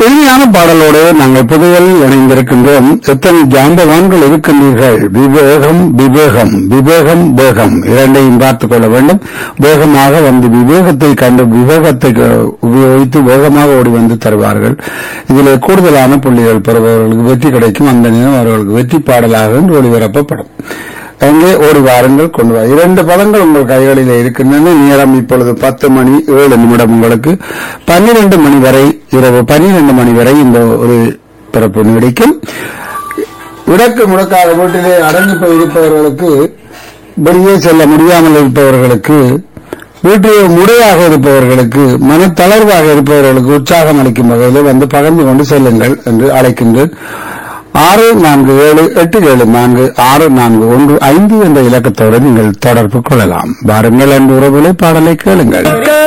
இனிமையான பாடலோடு நாங்கள் புதையலில் இணைந்திருக்கின்றோம் எத்தனை ஜாம்பவான்கள் இருக்கின்றீர்கள் விவேகம் விவேகம் விவேகம் வேகம் இரண்டையும் பார்த்துக் கொள்ள வேண்டும் வேகமாக வந்து விவேகத்தை கண்டு விவேகத்தை அஹ், உபயோகித்து வேகமாக ஓடி வந்து தருவார்கள் இதில் கூடுதலான புள்ளிகள் பெறுபவர்களுக்கு வெற்றி கிடைக்கும் அந்த நேரம் அவர்களுக்கு வெற்றி பாடலாக என்று ஒளிபரப்பப்படும் அங்கே ஓடி வாருங்கள் கொண்டு வா இரண்டு பதங்கள் உங்கள் கைகளில் இருக்கின்றன நேரம் இப்பொழுது பத்து மணி ஏழு நிமிடம் உங்களுக்கு பன்னிரண்டு மணி வரை இரவு பன்னிரண்டு மணி வரை இந்த ஒரு பிறப்பு நீடிக்கும் இடக்கு முடக்காக வீட்டிலே அடங்கி போய் இருப்பவர்களுக்கு வெளியே செல்ல முடியாமல் இருப்பவர்களுக்கு வீட்டில் முறையாக இருப்பவர்களுக்கு மனத்தளர்வாக இருப்பவர்களுக்கு உற்சாகம் அளிக்கும் வகையில் வந்து பகிர்ந்து கொண்டு செல்லுங்கள் என்று அழைக்கின்றேன் ஆறு நான்கு ஏழு எட்டு ஏழு நான்கு ஆறு நான்கு ஒன்று ஐந்து என்ற இலக்கத்தோடு நீங்கள் தொடர்பு கொள்ளலாம் வாருங்கள் என்ற உறவுகளை பாடலை கேளுங்கள்